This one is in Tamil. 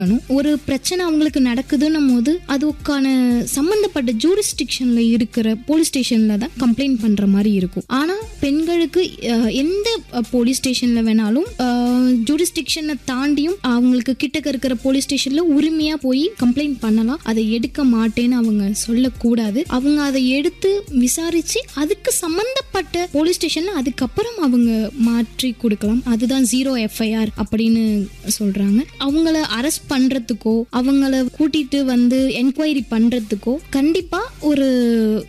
பண்ணணும். ஒரு பிரச்சனை அவங்களுக்கு நடக்குதுன்னும் போது அதுக்கான சம்பந்தப்பட்ட ஜூரிஸ்டிக்ஷன்ல இருக்கிற போலீஸ் ஸ்டேஷன்ல தான் கம்ப்ளைண்ட் பண்ற மாதிரி இருக்கும் ஆனா பெண்களுக்கு அஹ், எந்த போலீஸ் ஸ்டேஷன்ல வேணாலும் ஜூரிஸ்டிக்ஷனை தாண்டியும் அவங்களுக்கு கிட்டக்க இருக்கிற போலீஸ் ஸ்டேஷன்ல உரிமையா போய் கம்ப்ளைண்ட் பண்ணலாம் அதை எடுக்க மாட்டேன்னு அவங்க சொல்லக்கூடாது அவங்க அதை எடுத்து விசாரிச்சு அதுக்கு சம்பந்தப்பட்ட போலீஸ் ஸ்டேஷன்ல அதுக்கப்புறம் அவங்க மாற்றி கொடுக்கலாம் அதுதான் ஜீரோ எஃப்ஐஆர் அப்படின்னு சொல்றாங்க அவங்கள அரெஸ்ட் பண்றதுக்கோ அவங்கள கூட்டிட்டு வந்து என்கொயரி பண்றதுக்கோ கண்டிப்பா ஒரு